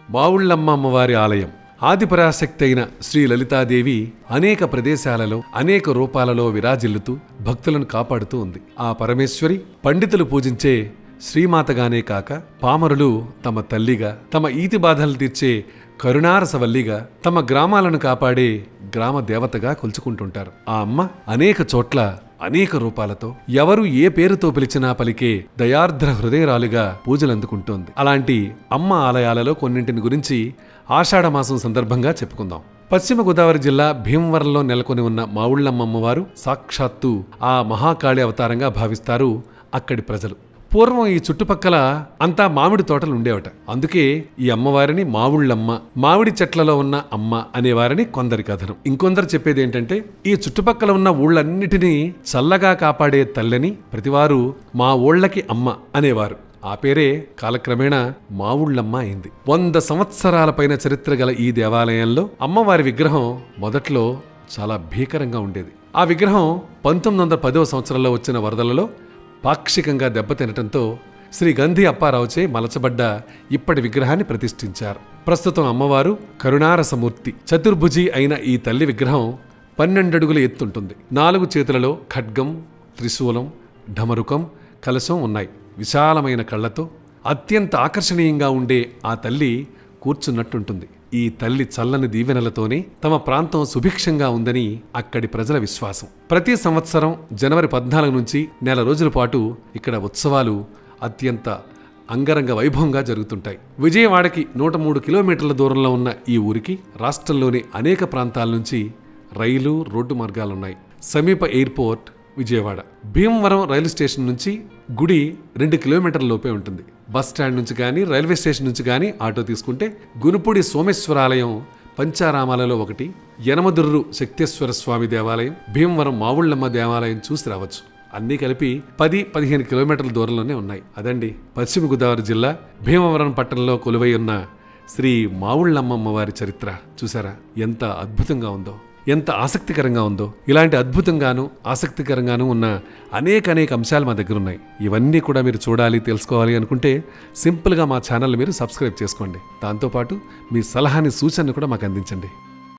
మావుళ్ళమ్మ అమ్మవారి ఆలయం ఆదిపరాశక్తి అయిన శ్రీ లలితాదేవి అనేక ప్రదేశాలలో అనేక రూపాలలో విరాజిల్లుతూ భక్తులను కాపాడుతూ ఉంది ఆ పరమేశ్వరి పండితులు పూజించే శ్రీమాతగానే కాక పామరులు తమ తల్లిగా తమ ఈతి బాధలు తీర్చే కరుణారసవల్లిగా తమ గ్రామాలను కాపాడే గ్రామ దేవతగా కొలుచుకుంటుంటారు ఆ అమ్మ అనేక చోట్ల అనేక రూపాలతో ఎవరు ఏ పేరుతో పిలిచినా పలికే దయార్ద్ర హృదయరాలుగా పూజలందుకుంటోంది అలాంటి అమ్మ ఆలయాలలో కొన్నింటిని గురించి ఆషాఢ మాసం సందర్భంగా చెప్పుకుందాం పశ్చిమ గోదావరి జిల్లా భీమవరంలో నెలకొని ఉన్న మావుళ్ళమ్మమ్మవారు సాక్షాత్తు ఆ మహాకాళి అవతారంగా భావిస్తారు అక్కడి ప్రజలు పూర్వం ఈ చుట్టుపక్కల అంతా మామిడి తోటలు ఉండేవట అందుకే ఈ అమ్మవారిని మావుళ్ళమ్మ మామిడి చెట్లలో ఉన్న అమ్మ అనేవారని కొందరి కథనం ఇంకొందరు చెప్పేది ఏంటంటే ఈ చుట్టుపక్కల ఉన్న ఊళ్ళన్నిటినీ చల్లగా కాపాడే తల్లిని ప్రతివారు మా ఊళ్ళకి అమ్మ అనేవారు ఆ పేరే కాలక్రమేణా మావుళ్ళమ్మ అయింది వంద సంవత్సరాల పైన చరిత్ర గల ఈ దేవాలయంలో అమ్మవారి విగ్రహం మొదట్లో చాలా భీకరంగా ఉండేది ఆ విగ్రహం పంతొమ్మిది వందల పదవ సంవత్సరంలో వచ్చిన వరదలలో పాక్షికంగా దెబ్బతినటంతో శ్రీ గంధి అప్పారావుచే మలచబడ్డ ఇప్పటి విగ్రహాన్ని ప్రతిష్ఠించారు ప్రస్తుతం అమ్మవారు కరుణారసమూర్తి చతుర్భుజి అయిన ఈ తల్లి విగ్రహం పన్నెండడుగుల ఎత్తుంటుంది నాలుగు చేతులలో ఖడ్గం త్రిశూలం ఢమరుకం కలశం ఉన్నాయి విశాలమైన కళ్ళతో అత్యంత ఆకర్షణీయంగా ఉండే ఆ తల్లి కూర్చున్నట్టుంటుంది ఈ తల్లి చల్లని దీవెనలతోనే తమ ప్రాంతం సుభిక్షంగా ఉందని అక్కడి ప్రజల విశ్వాసం ప్రతి సంవత్సరం జనవరి పద్నాలుగు నుంచి నెల రోజుల పాటు ఇక్కడ ఉత్సవాలు అత్యంత అంగరంగ వైభవంగా జరుగుతుంటాయి విజయవాడకి నూట మూడు కిలోమీటర్ల దూరంలో ఉన్న ఈ ఊరికి రాష్ట్రంలోని అనేక ప్రాంతాల నుంచి రైలు రోడ్డు మార్గాలున్నాయి సమీప airport Vijayawada Bhimavaram rail station నుంచి గుడి రెండు కిలోమీటర్ల లోపే ఉంటుంది బస్ స్టాండ్ నుంచి కానీ రైల్వే స్టేషన్ నుంచి కానీ ఆటో తీసుకుంటే గునుపూడి సోమేశ్వరాలయం పంచారామాలలో ఒకటి యనమదుర్రు శక్తేశ్వర స్వామి దేవాలయం భీమవరం మావుళ్ళమ్మ దేవాలయం చూసి రావచ్చు అన్నీ కలిపి పది పదిహేను కిలోమీటర్ల దూరంలోనే ఉన్నాయి అదండి పశ్చిమ గోదావరి జిల్లా భీమవరం పట్టణంలో కొలువై ఉన్న శ్రీ మావుళ్ళమ్మమ్మ వారి చరిత్ర చూసారా ఎంత అద్భుతంగా ఉందో ఎంత ఆసక్తికరంగా ఉందో ఇలాంటి అద్భుతంగాను ఆసక్తికరంగాను ఉన్న అనేక అనేక అంశాలు మా దగ్గర ఉన్నాయి ఇవన్నీ కూడా మీరు చూడాలి తెలుసుకోవాలి అనుకుంటే సింపుల్గా మా ఛానల్ మీరు సబ్స్క్రైబ్ చేసుకోండి దాంతోపాటు మీ సలహాని సూచనను కూడా మాకు అందించండి